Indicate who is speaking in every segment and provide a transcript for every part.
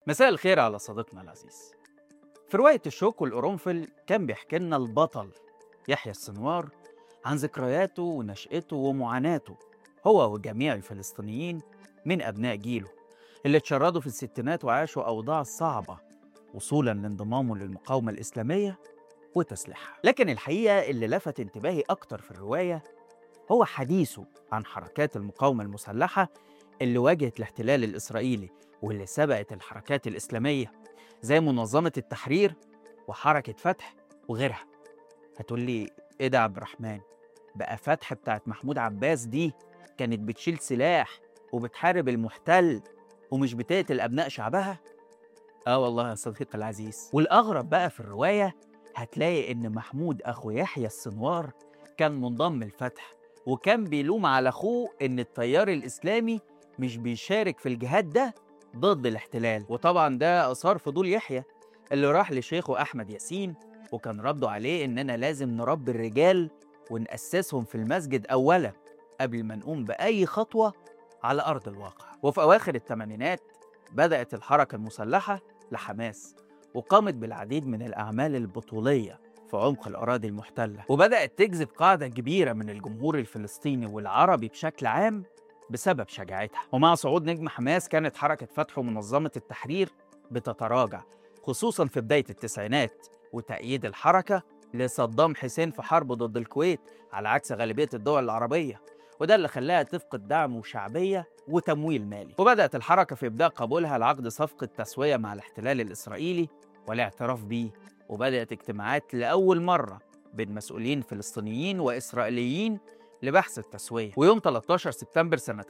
Speaker 1: مساء الخير على صديقنا العزيز في رواية الشوك والقرنفل كان بيحكي لنا البطل يحيى السنوار عن ذكرياته ونشأته ومعاناته هو وجميع الفلسطينيين من أبناء جيله اللي اتشردوا في الستينات وعاشوا أوضاع صعبة وصولا لانضمامه للمقاومة الإسلامية وتسليحها لكن الحقيقة اللي لفت انتباهي أكتر في الرواية هو حديثه عن حركات المقاومة المسلحة اللي واجهت الاحتلال الإسرائيلي واللي سبقت الحركات الإسلامية زي منظمة التحرير وحركة فتح وغيرها هتقول لي إيه ده يا عبد الرحمن بقى فتح بتاعت محمود عباس دي كانت بتشيل سلاح وبتحارب المحتل ومش بتقتل أبناء شعبها؟ آه والله يا صديقي العزيز والأغرب بقى في الرواية هتلاقي إن محمود أخو يحيى السنوار كان منضم الفتح وكان بيلوم على أخوه إن التيار الإسلامي مش بيشارك في الجهاد ده ضد الاحتلال وطبعا ده أثار فضول يحيى اللي راح لشيخه أحمد ياسين وكان رده عليه إننا لازم نربي الرجال ونأسسهم في المسجد أولا قبل ما نقوم بأي خطوة على أرض الواقع وفي أواخر الثمانينات بدأت الحركة المسلحة لحماس وقامت بالعديد من الأعمال البطولية في عمق الأراضي المحتلة وبدأت تجذب قاعدة كبيرة من الجمهور الفلسطيني والعربي بشكل عام بسبب شجاعتها ومع صعود نجم حماس كانت حركة فتح ومنظمة التحرير بتتراجع خصوصا في بداية التسعينات وتأييد الحركة لصدام حسين في حربه ضد الكويت على عكس غالبية الدول العربية وده اللي خلاها تفقد دعم وشعبية وتمويل مالي وبدأت الحركة في إبداء قبولها لعقد صفقة تسوية مع الاحتلال الإسرائيلي والاعتراف بيه وبدأت اجتماعات لأول مرة بين مسؤولين فلسطينيين وإسرائيليين لبحث التسوية ويوم 13 سبتمبر سنة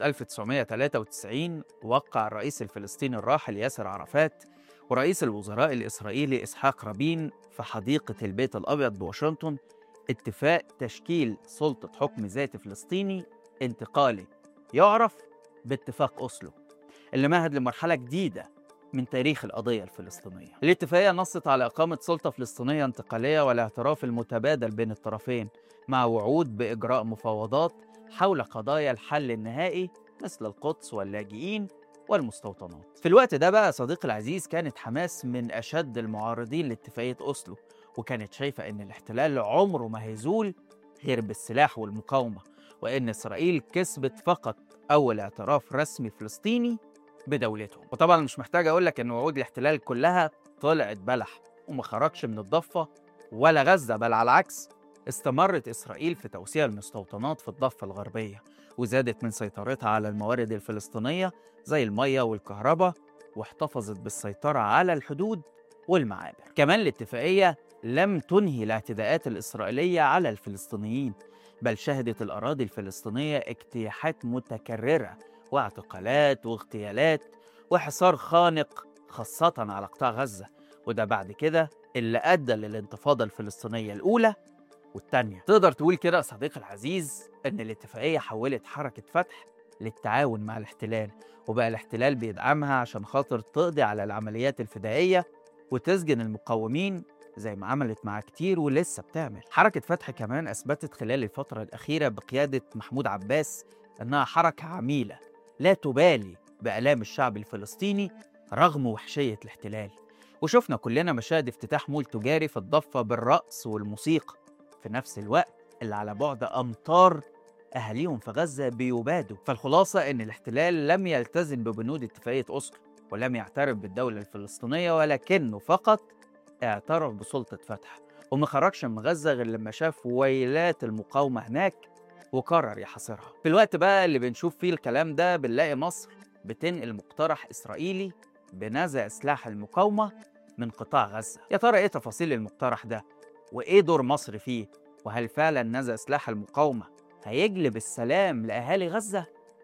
Speaker 1: 1993 وقع الرئيس الفلسطيني الراحل ياسر عرفات ورئيس الوزراء الإسرائيلي إسحاق رابين في حديقة البيت الأبيض بواشنطن اتفاق تشكيل سلطة حكم ذاتي فلسطيني انتقالي يعرف باتفاق أوسلو اللي مهد لمرحلة جديدة من تاريخ القضية الفلسطينية الاتفاقية نصت على إقامة سلطة فلسطينية انتقالية والاعتراف المتبادل بين الطرفين مع وعود بإجراء مفاوضات حول قضايا الحل النهائي مثل القدس واللاجئين والمستوطنات في الوقت ده بقى صديقي العزيز كانت حماس من أشد المعارضين لاتفاقية أوسلو وكانت شايفة إن الاحتلال عمره ما هيزول غير بالسلاح والمقاومة وإن إسرائيل كسبت فقط أول اعتراف رسمي فلسطيني بدولتهم وطبعا مش محتاج أقول لك إن وعود الاحتلال كلها طلعت بلح وما خرجش من الضفة ولا غزة بل على العكس استمرت إسرائيل في توسيع المستوطنات في الضفة الغربية وزادت من سيطرتها على الموارد الفلسطينية زي المية والكهرباء واحتفظت بالسيطرة على الحدود والمعابر كمان الاتفاقية لم تنهي الاعتداءات الإسرائيلية على الفلسطينيين بل شهدت الأراضي الفلسطينية اجتياحات متكررة واعتقالات واغتيالات وحصار خانق خاصة على قطاع غزة وده بعد كده اللي أدى للانتفاضة الفلسطينية الأولى والتانية تقدر تقول كده يا صديقي العزيز إن الاتفاقية حولت حركة فتح للتعاون مع الاحتلال وبقى الاحتلال بيدعمها عشان خاطر تقضي على العمليات الفدائية وتسجن المقاومين زي ما عملت مع كتير ولسه بتعمل حركة فتح كمان أثبتت خلال الفترة الأخيرة بقيادة محمود عباس أنها حركة عميلة لا تبالي بآلام الشعب الفلسطيني رغم وحشية الاحتلال وشفنا كلنا مشاهد افتتاح مول تجاري في الضفة بالرقص والموسيقى في نفس الوقت اللي على بعد أمتار أهاليهم في غزة بيبادوا فالخلاصة إن الاحتلال لم يلتزم ببنود اتفاقية أوسلو ولم يعترف بالدولة الفلسطينية ولكنه فقط اعترف بسلطة فتح وما خرجش من غزة غير لما شاف ويلات المقاومة هناك وقرر يحاصرها في الوقت بقى اللي بنشوف فيه الكلام ده بنلاقي مصر بتنقل مقترح إسرائيلي بنزع سلاح المقاومة من قطاع غزة يا ترى إيه تفاصيل المقترح ده وإيه دور مصر فيه وهل فعلا نزع سلاح المقاومة هيجلب السلام لأهالي غزة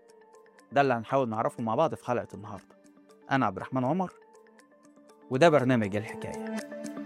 Speaker 1: ده اللي هنحاول نعرفه مع بعض في حلقة النهاردة أنا عبد الرحمن عمر وده برنامج الحكايه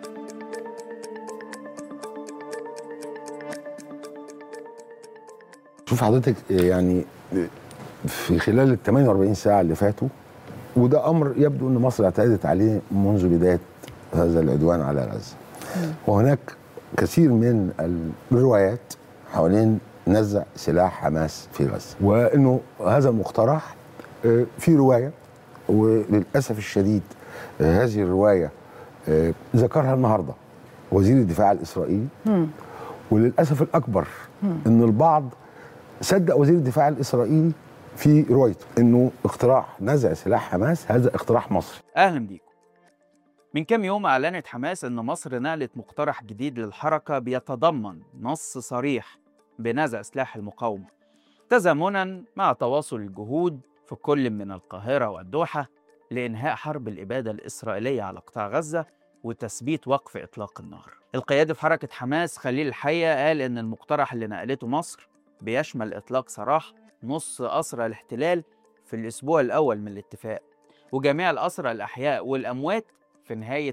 Speaker 2: شوف حضرتك يعني في خلال ال 48 ساعة اللي فاتوا وده أمر يبدو أن مصر اعتادت عليه منذ بداية هذا العدوان على غزة وهناك كثير من الروايات حوالين نزع سلاح حماس في غزة وأنه هذا المقترح في رواية وللأسف الشديد آه، هذه الروايه آه، ذكرها النهارده وزير الدفاع الاسرائيلي وللاسف الاكبر ان البعض صدق وزير الدفاع الاسرائيلي في روايته انه اقتراح نزع سلاح حماس هذا اقتراح مصري
Speaker 1: أهلا بيكم من كام يوم أعلنت حماس إن مصر نقلت مقترح جديد للحركة بيتضمن نص صريح بنزع سلاح المقاومة تزامنا مع تواصل الجهود في كل من القاهرة والدوحة لإنهاء حرب الإبادة الإسرائيلية على قطاع غزة وتثبيت وقف إطلاق النار القيادي في حركة حماس خليل الحية قال إن المقترح اللي نقلته مصر بيشمل إطلاق سراح نص أسرى الاحتلال في الأسبوع الأول من الاتفاق وجميع الأسرى الأحياء والأموات في نهاية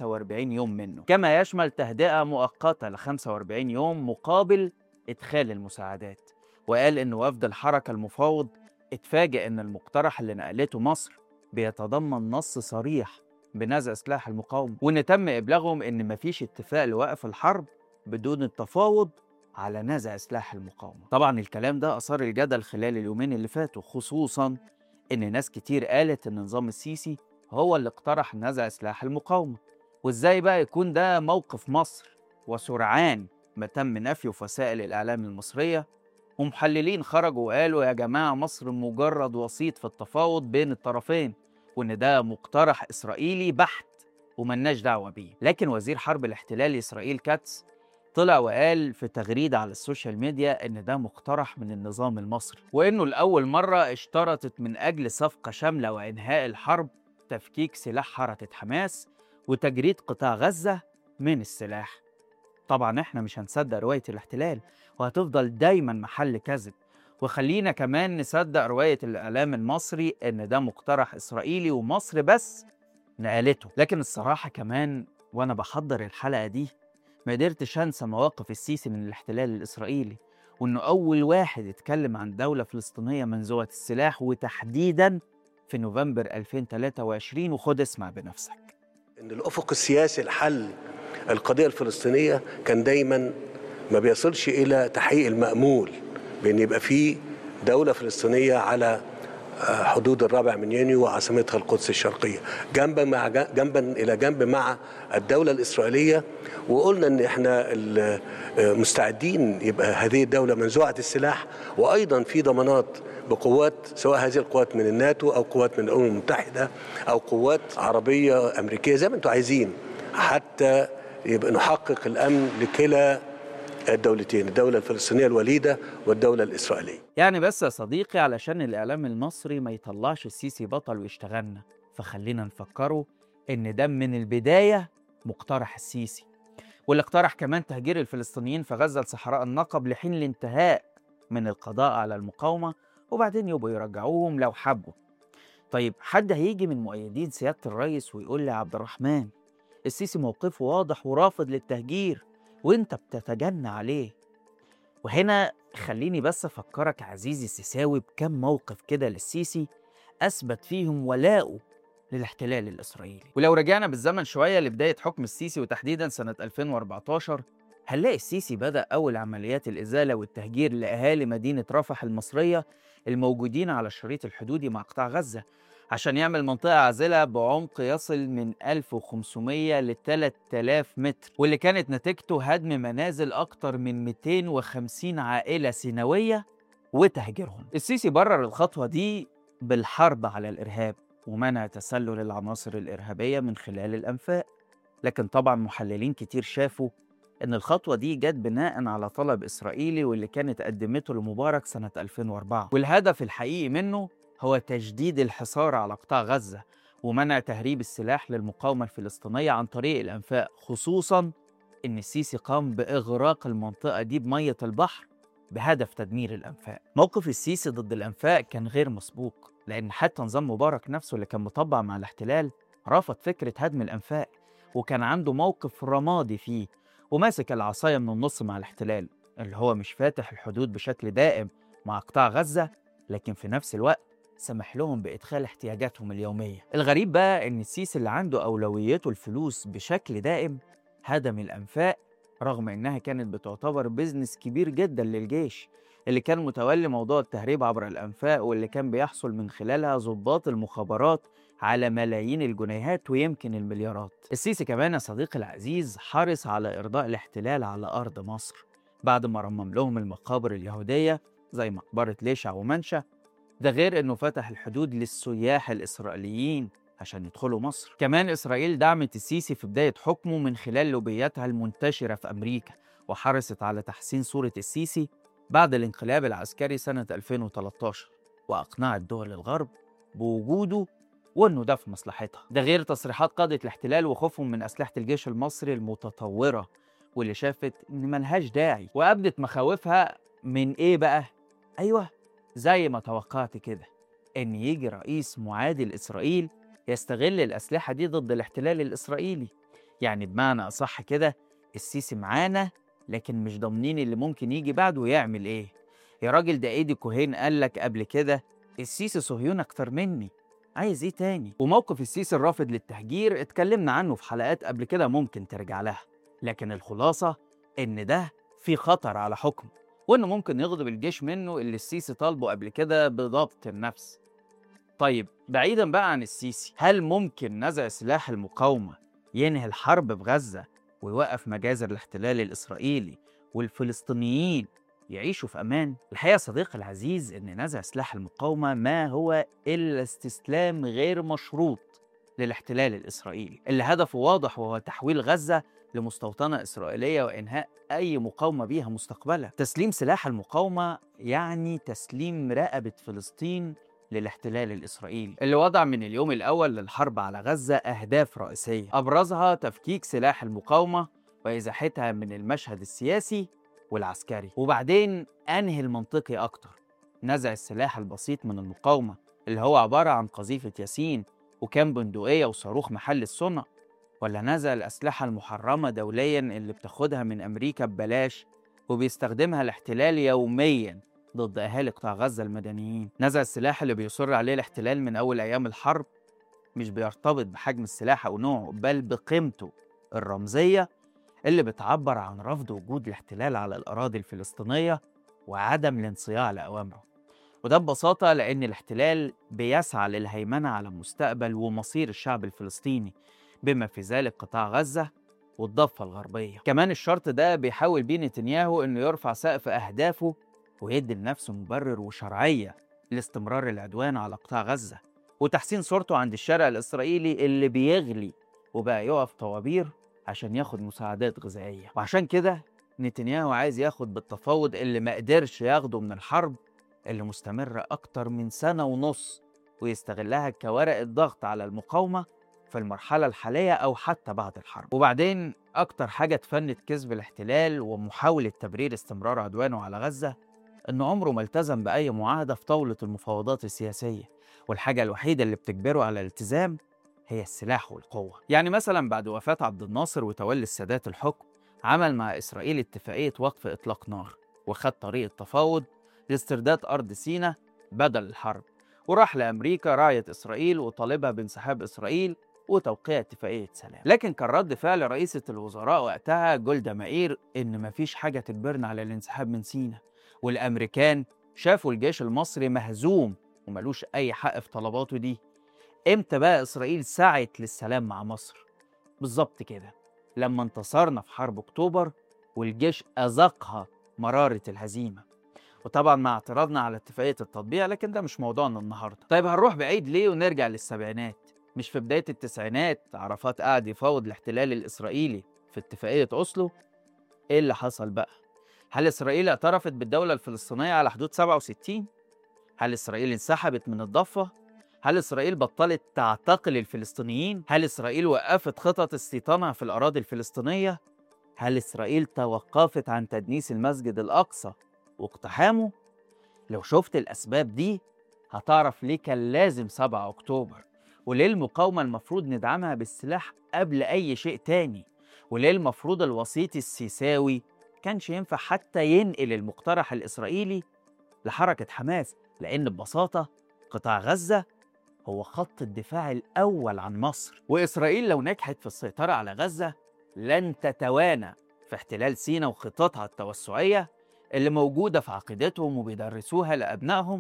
Speaker 1: 45 يوم منه كما يشمل تهدئة مؤقتة ل 45 يوم مقابل إدخال المساعدات وقال إن وفد الحركة المفاوض اتفاجئ إن المقترح اللي نقلته مصر بيتضمن نص صريح بنزع سلاح المقاومة وإن تم إبلاغهم إن مفيش اتفاق لوقف الحرب بدون التفاوض على نزع سلاح المقاومة طبعا الكلام ده أثار الجدل خلال اليومين اللي فاتوا خصوصا إن ناس كتير قالت إن نظام السيسي هو اللي اقترح نزع سلاح المقاومة وإزاي بقى يكون ده موقف مصر وسرعان ما تم نفيه في وسائل الإعلام المصرية ومحللين خرجوا وقالوا يا جماعة مصر مجرد وسيط في التفاوض بين الطرفين وإن ده مقترح إسرائيلي بحت وملناش دعوة بيه لكن وزير حرب الاحتلال إسرائيل كاتس طلع وقال في تغريدة على السوشيال ميديا إن ده مقترح من النظام المصري وإنه لأول مرة اشترطت من أجل صفقة شاملة وإنهاء الحرب تفكيك سلاح حركة حماس وتجريد قطاع غزة من السلاح طبعا احنا مش هنصدق رواية الاحتلال وهتفضل دايما محل كذب وخلينا كمان نصدق رواية الإعلام المصري إن ده مقترح إسرائيلي ومصر بس نقلته لكن الصراحة كمان وأنا بحضر الحلقة دي ما قدرتش أنسى مواقف السيسي من الاحتلال الإسرائيلي وإنه أول واحد يتكلم عن دولة فلسطينية منزوعة السلاح وتحديدا في نوفمبر 2023 وخد اسمع بنفسك
Speaker 3: ان الافق السياسي لحل القضيه الفلسطينيه كان دايما ما بيصلش الى تحقيق المامول بان يبقى في دوله فلسطينيه على آه، حدود الرابع من يونيو وعاصمتها القدس الشرقيه جنبا مع جنبا الى جنب مع الدوله الاسرائيليه وقلنا ان احنا ال- آه، مستعدين يبقى هذه الدوله منزوعه السلاح وايضا في ضمانات بقوات سواء هذه القوات من الناتو او قوات من الامم المتحده او قوات عربيه امريكيه زي ما انتم عايزين حتى يبقى نحقق الامن لكلا الدولتين الدوله الفلسطينيه الوليده والدوله الاسرائيليه
Speaker 1: يعني بس يا صديقي علشان الإعلام المصري ما يطلعش السيسي بطل ويشتغلنا فخلينا نفكره إن ده من البداية مقترح السيسي واللي اقترح كمان تهجير الفلسطينيين في غزة لصحراء النقب لحين الانتهاء من القضاء على المقاومة وبعدين يبقوا يرجعوهم لو حبوا طيب حد هيجي من مؤيدين سيادة الرئيس ويقول لي يا عبد الرحمن السيسي موقفه واضح ورافض للتهجير وانت بتتجنى عليه وهنا خليني بس افكرك عزيزي السيساوي بكم موقف كده للسيسي اثبت فيهم ولاؤه للاحتلال الاسرائيلي ولو رجعنا بالزمن شويه لبدايه حكم السيسي وتحديدا سنه 2014 هنلاقي السيسي بدا اول عمليات الازاله والتهجير لاهالي مدينه رفح المصريه الموجودين على الشريط الحدودي مع قطاع غزه عشان يعمل منطقة عازلة بعمق يصل من 1500 ل 3000 متر واللي كانت نتيجته هدم منازل أكتر من 250 عائلة سينوية وتهجيرهم السيسي برر الخطوة دي بالحرب على الإرهاب ومنع تسلل العناصر الإرهابية من خلال الأنفاق لكن طبعا محللين كتير شافوا إن الخطوة دي جت بناء على طلب إسرائيلي واللي كانت قدمته لمبارك سنة 2004 والهدف الحقيقي منه هو تجديد الحصار على قطاع غزة ومنع تهريب السلاح للمقاومة الفلسطينية عن طريق الأنفاق خصوصا إن السيسي قام بإغراق المنطقة دي بمية البحر بهدف تدمير الأنفاق موقف السيسي ضد الأنفاق كان غير مسبوق لأن حتى نظام مبارك نفسه اللي كان مطبع مع الاحتلال رفض فكرة هدم الأنفاق وكان عنده موقف رمادي فيه وماسك العصاية من النص مع الاحتلال اللي هو مش فاتح الحدود بشكل دائم مع قطاع غزة لكن في نفس الوقت سمح لهم بإدخال احتياجاتهم اليومية الغريب بقى إن السيسي اللي عنده أولويته الفلوس بشكل دائم هدم الأنفاق رغم إنها كانت بتعتبر بيزنس كبير جدا للجيش اللي كان متولي موضوع التهريب عبر الأنفاق واللي كان بيحصل من خلالها ضباط المخابرات على ملايين الجنيهات ويمكن المليارات السيسي كمان يا صديقي العزيز حرص على إرضاء الاحتلال على أرض مصر بعد ما رمم لهم المقابر اليهودية زي مقبرة ليشع ومنشا ده غير إنه فتح الحدود للسياح الإسرائيليين عشان يدخلوا مصر كمان إسرائيل دعمت السيسي في بداية حكمه من خلال لوبياتها المنتشرة في أمريكا وحرصت على تحسين صورة السيسي بعد الانقلاب العسكري سنة 2013 وأقنعت دول الغرب بوجوده وإنه ده في مصلحتها ده غير تصريحات قادة الاحتلال وخوفهم من أسلحة الجيش المصري المتطورة واللي شافت إن ملهاش داعي وأبدت مخاوفها من إيه بقى؟ أيوه زي ما توقعت كده إن يجي رئيس معادي لإسرائيل يستغل الأسلحة دي ضد الاحتلال الإسرائيلي يعني بمعنى أصح كده السيسي معانا لكن مش ضامنين اللي ممكن يجي بعده ويعمل إيه يا راجل ده إيدي كوهين قال لك قبل كده السيسي صهيون أكتر مني عايز إيه تاني وموقف السيسي الرافض للتهجير اتكلمنا عنه في حلقات قبل كده ممكن ترجع لها لكن الخلاصة إن ده في خطر على حكمه وإنه ممكن يغضب الجيش منه اللي السيسي طالبه قبل كده بضبط النفس طيب بعيدا بقى عن السيسي هل ممكن نزع سلاح المقاومة ينهي الحرب بغزة ويوقف مجازر الاحتلال الإسرائيلي والفلسطينيين يعيشوا في أمان؟ الحقيقة صديقي العزيز إن نزع سلاح المقاومة ما هو إلا استسلام غير مشروط للاحتلال الإسرائيلي اللي هدفه واضح وهو تحويل غزة لمستوطنة إسرائيلية وإنهاء أي مقاومة بيها مستقبلا تسليم سلاح المقاومة يعني تسليم رقبة فلسطين للاحتلال الإسرائيلي اللي وضع من اليوم الأول للحرب على غزة أهداف رئيسية أبرزها تفكيك سلاح المقاومة وإزاحتها من المشهد السياسي والعسكري وبعدين أنهي المنطقي أكتر نزع السلاح البسيط من المقاومة اللي هو عبارة عن قذيفة ياسين وكام بندقية وصاروخ محل الصنع ولا نزع الأسلحة المحرمة دوليا اللي بتاخدها من أمريكا ببلاش وبيستخدمها الاحتلال يوميا ضد أهالي قطاع غزة المدنيين نزع السلاح اللي بيصر عليه الاحتلال من أول أيام الحرب مش بيرتبط بحجم السلاح أو نوعه بل بقيمته الرمزية اللي بتعبر عن رفض وجود الاحتلال على الأراضي الفلسطينية وعدم الانصياع لأوامره وده ببساطة لأن الاحتلال بيسعى للهيمنة على مستقبل ومصير الشعب الفلسطيني بما في ذلك قطاع غزة والضفة الغربية كمان الشرط ده بيحاول بيه نتنياهو إنه يرفع سقف أهدافه ويدي لنفسه مبرر وشرعية لاستمرار العدوان على قطاع غزة وتحسين صورته عند الشارع الإسرائيلي اللي بيغلي وبقى يقف طوابير عشان ياخد مساعدات غذائية وعشان كده نتنياهو عايز ياخد بالتفاوض اللي ما قدرش ياخده من الحرب اللي مستمرة أكتر من سنة ونص ويستغلها كورقة ضغط على المقاومة في المرحلة الحالية أو حتى بعد الحرب وبعدين أكتر حاجة تفند كذب الاحتلال ومحاولة تبرير استمرار عدوانه على غزة إنه عمره ما التزم بأي معاهدة في طاولة المفاوضات السياسية والحاجة الوحيدة اللي بتجبره على الالتزام هي السلاح والقوة يعني مثلا بعد وفاة عبد الناصر وتولي السادات الحكم عمل مع إسرائيل اتفاقية وقف إطلاق نار وخد طريق التفاوض لاسترداد أرض سيناء بدل الحرب وراح لأمريكا راعية إسرائيل وطالبها بانسحاب إسرائيل وتوقيع اتفاقية سلام لكن كان رد فعل رئيسة الوزراء وقتها جولدا مائير إن مفيش حاجة تجبرنا على الانسحاب من سيناء والأمريكان شافوا الجيش المصري مهزوم وملوش أي حق في طلباته دي إمتى بقى إسرائيل سعت للسلام مع مصر؟ بالظبط كده لما انتصرنا في حرب أكتوبر والجيش أذاقها مرارة الهزيمة وطبعا مع اعتراضنا على اتفاقية التطبيع لكن ده مش موضوعنا النهاردة طيب هنروح بعيد ليه ونرجع للسبعينات مش في بداية التسعينات عرفات قعد يفاوض الاحتلال الإسرائيلي في اتفاقية أوسلو إيه اللي حصل بقى؟ هل إسرائيل اعترفت بالدولة الفلسطينية على حدود 67؟ هل إسرائيل انسحبت من الضفة؟ هل إسرائيل بطلت تعتقل الفلسطينيين؟ هل إسرائيل وقفت خطط استيطانها في الأراضي الفلسطينية؟ هل إسرائيل توقفت عن تدنيس المسجد الأقصى واقتحامه؟ لو شفت الأسباب دي هتعرف ليه كان لازم 7 أكتوبر وليه المقاومة المفروض ندعمها بالسلاح قبل أي شيء تاني وليه المفروض الوسيط السيساوي كانش ينفع حتى ينقل المقترح الإسرائيلي لحركة حماس لأن ببساطة قطاع غزة هو خط الدفاع الأول عن مصر وإسرائيل لو نجحت في السيطرة على غزة لن تتوانى في احتلال سينا وخططها التوسعية اللي موجودة في عقيدتهم وبيدرسوها لأبنائهم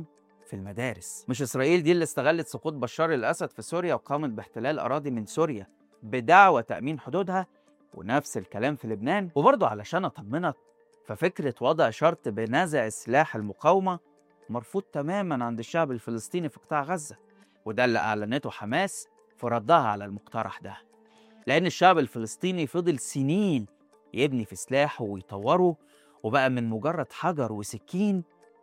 Speaker 1: في المدارس مش إسرائيل دي اللي استغلت سقوط بشار الأسد في سوريا وقامت باحتلال أراضي من سوريا بدعوى تأمين حدودها ونفس الكلام في لبنان وبرضه علشان أطمنك ففكرة وضع شرط بنزع سلاح المقاومة مرفوض تماما عند الشعب الفلسطيني في قطاع غزة وده اللي أعلنته حماس في ردها على المقترح ده لأن الشعب الفلسطيني فضل سنين يبني في سلاحه ويطوره وبقى من مجرد حجر وسكين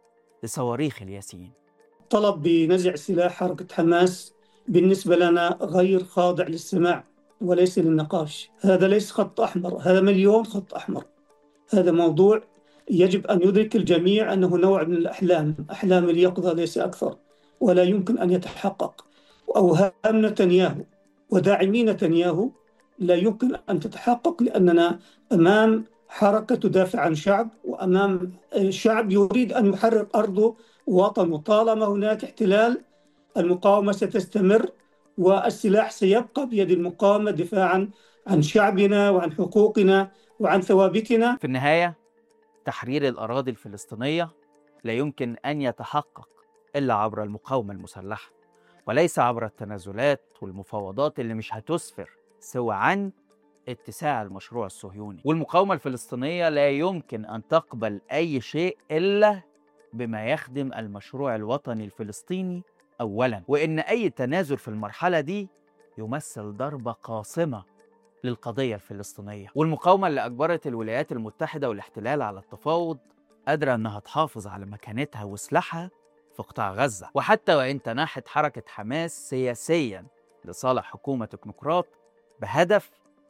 Speaker 1: لصواريخ الياسين
Speaker 4: طلب بنزع سلاح حركة حماس بالنسبة لنا غير خاضع للسماع وليس للنقاش هذا ليس خط أحمر هذا مليون خط أحمر هذا موضوع يجب أن يدرك الجميع أنه نوع من الأحلام أحلام اليقظة ليس أكثر ولا يمكن أن يتحقق أوهام نتنياهو وداعمي نتنياهو لا يمكن أن تتحقق لأننا أمام حركة تدافع عن شعب وأمام شعب يريد أن يحرر أرضه ووطنه طالما هناك احتلال المقاومة ستستمر والسلاح سيبقى بيد المقاومة دفاعا عن شعبنا وعن حقوقنا وعن ثوابتنا
Speaker 1: في النهاية تحرير الأراضي الفلسطينية لا يمكن أن يتحقق إلا عبر المقاومة المسلحة وليس عبر التنازلات والمفاوضات اللي مش هتسفر سوى عن اتساع المشروع الصهيوني والمقاومة الفلسطينية لا يمكن أن تقبل أي شيء إلا بما يخدم المشروع الوطني الفلسطيني أولا وإن أي تنازل في المرحلة دي يمثل ضربة قاصمة للقضية الفلسطينية والمقاومة اللي أجبرت الولايات المتحدة والاحتلال على التفاوض قادرة أنها تحافظ على مكانتها وسلاحها في قطاع غزة وحتى وإن تنحت حركة حماس سياسيا لصالح حكومة تكنوقراط بهدف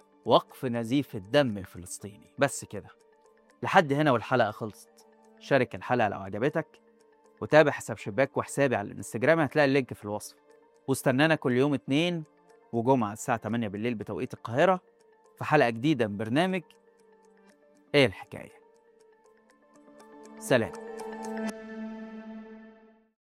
Speaker 1: وقف نزيف الدم الفلسطيني بس كده لحد هنا والحلقة خلصت شارك الحلقة لو عجبتك وتابع حساب شباك وحسابي على الانستجرام هتلاقي اللينك في الوصف واستنانا كل يوم اتنين وجمعة الساعة 8 بالليل بتوقيت القاهرة في حلقة جديدة من برنامج ايه الحكاية سلام